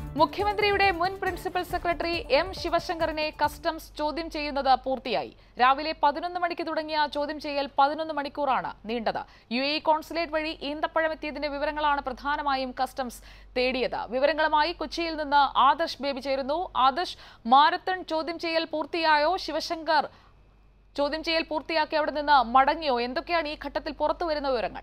മുഖ്യമന്ത്രിയുടെ മുൻ principal secretary M ശിവശങ്കറിനെ കസ്റ്റംസ് ചോദ്യം ചെയ്യുന്നത് പൂർത്തിയായി രാവിലെ പതിനൊന്ന് മണിക്ക് തുടങ്ങിയ ചോദ്യം ചെയ്യൽ പതിനൊന്ന് മണിക്കൂറാണ് നീണ്ടത് യു എ കോൺസുലേറ്റ് വഴി ഈന്തപ്പഴം എത്തിയതിന്റെ വിവരങ്ങളാണ് പ്രധാനമായും കസ്റ്റംസ് തേടിയത് വിവരങ്ങളുമായി കൊച്ചിയിൽ നിന്ന് ആദർശ് ബേബി ചേരുന്നു ആദർശ് മാരത്തൺ ചോദ്യം ചെയ്യൽ പൂർത്തിയായോ ശിവശങ്കർ ചോദ്യം ചെയ്യൽ പൂർത്തിയാക്കി അവിടെ നിന്ന് മടങ്ങിയോ എന്തൊക്കെയാണ് ഈ ഘട്ടത്തിൽ പുറത്തു വരുന്ന വിവരങ്ങൾ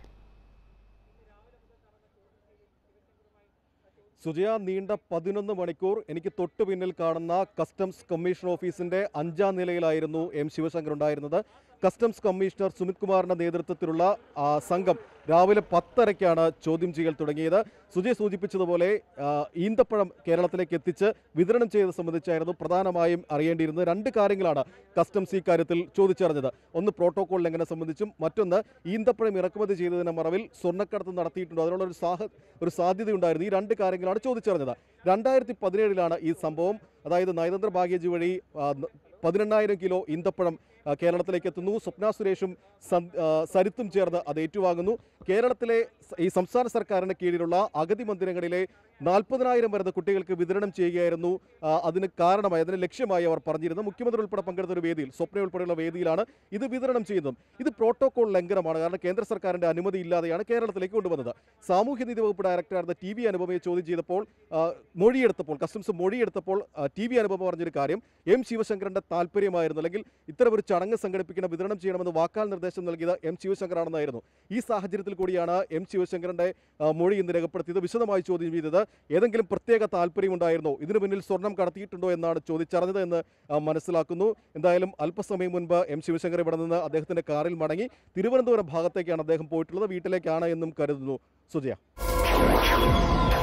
സുജയ നീണ്ട പതിനൊന്ന് മണിക്കൂർ എനിക്ക് തൊട്ടു പിന്നിൽ കാണുന്ന കസ്റ്റംസ് കമ്മീഷൻ ഓഫീസിന്റെ അഞ്ചാം നിലയിലായിരുന്നു എം ശിവശങ്കർ ഉണ്ടായിരുന്നത് കസ്റ്റംസ് കമ്മീഷണർ സുമിത് കുമാറിന്റെ നേതൃത്വത്തിലുള്ള ആ, സംഘം രാവിലെ പത്തരയ്ക്കാണ് ചോദ്യം ചെയ്യൽ തുടങ്ങിയത് സുജയ് സൂചിപ്പിച്ചതുപോലെ ആ, ഈന്തപ്പഴം കേരളത്തിലേക്ക് എത്തിച്ച് വിതരണം ചെയ്തത് സംബന്ധിച്ചായിരുന്നു പ്രധാനമായും അറിയേണ്ടിയിരുന്നത് രണ്ട് കാര്യങ്ങളാണ് കസ്റ്റംസ് ഈ കാര്യത്തിൽ ചോദിച്ചറിഞ്ഞത് ഒന്ന് പ്രോട്ടോകോൾ ലംഘനം സംബന്ധിച്ചും മറ്റൊന്ന് ഈന്തപ്പഴം ഇറക്കുമതി ചെയ്തതിന്റെ മറവിൽ സ്വർണ്ണക്കടത്ത് നടത്തിയിട്ടുണ്ടോ അതിനുള്ള ഒരു സാഹ ഒരു സാധ്യതയുണ്ടായിരുന്നു ഈ രണ്ട് കാര്യങ്ങളാണ് ചോദിച്ചറിഞ്ഞത് രണ്ടായിരത്തി പതിനേഴിലാണ് ഈ സംഭവം അതായത് നയതന്ത്ര ബാഗേജ് വഴി ആ, ന- പതിനെണ്ണായിരം കിലോ ഈന്തപ്പഴം ആ, കേരളത്തിലേക്ക് എത്തുന്നു സ്വപ്ന സുരേഷും സൻ- ആ, സരിത്തും ചേർന്ന് അത് ഏറ്റുവാങ്ങുന്നു കേരളത്തിലെ സ- ഈ സംസ്ഥാന സർക്കാരിന് കീഴിലുള്ള അഗതി മന്ദിരങ്ങളിലെ നാൽപ്പതിനായിരം വരുന്ന കുട്ടികൾക്ക് വിതരണം ചെയ്യുകയായിരുന്നു ആ, അതിന് കാരണമായി അതിന് ലക്ഷ്യമായി അവർ പറഞ്ഞിരുന്നു മുഖ്യമന്ത്രി ഉൾപ്പെടെ പങ്കെടുത്ത ഒരു വേദിയിൽ സ്വപ്ന ഉൾപ്പെടെയുള്ള വേദിയിലാണ് ഇത് വിതരണം ചെയ്യുന്നത് ഇത് പ്രോട്ടോകോൾ ലംഘനമാണ് കാരണം കേന്ദ്ര സർക്കാരിന്റെ അനുമതി ഇല്ലാതെയാണ് കേരളത്തിലേക്ക് കൊണ്ടുവന്നത് സാമൂഹ്യനീതി വകുപ്പ് ഡയറക്ടറായിരുന്ന ടി വി അനുപമയെ ചോദ്യം ചെയ്തപ്പോൾ ആ, മൊഴിയെടുത്തപ്പോൾ കസ്റ്റംസ് മൊഴിയെടുത്തപ്പോൾ ടി വി അനുപമ പറഞ്ഞൊരു കാര്യം എം ശിവശങ്കരന്റെ താല്പര്യമായിരുന്നു അല്ലെങ്കിൽ ഇത്തരം ഒരു ചടങ്ങ് സംഘടിപ്പിക്കണം വിതരണം ചെയ്യണമെന്ന് വാക്കാൽ നിർദ്ദേശം നൽകിയത് എം ശിവശങ്കറാണെന്നായിരുന്നു ഈ സാഹചര്യത്തിൽ കൂടിയാണ് എം ശിവശങ്കരന്റെ ആ, മൊഴി ഇന്ന് രേഖപ്പെടുത്തിയത് വിശദമായി ചോദ്യം ചെയ്തത് ഏതെങ്കിലും പ്രത്യേക താല്പര്യമുണ്ടായിരുന്നോ ഇതിനു പിന്നിൽ സ്വർണം കടത്തിയിട്ടുണ്ടോ എന്നാണ് ചോദിച്ചറിഞ്ഞത് എന്ന് ആ, മനസ്സിലാക്കുന്നു എന്തായാലും അല്പസമയം മുൻപ് എം ശിവശങ്കർ ഇവിടെ നിന്ന് അദ്ദേഹത്തിന്റെ കാറിൽ മടങ്ങി തിരുവനന്തപുരം ഭാഗത്തേക്കാണ് അദ്ദേഹം പോയിട്ടുള്ളത് വീട്ടിലേക്കാണ് എന്നും കരുതുന്നു സുജയ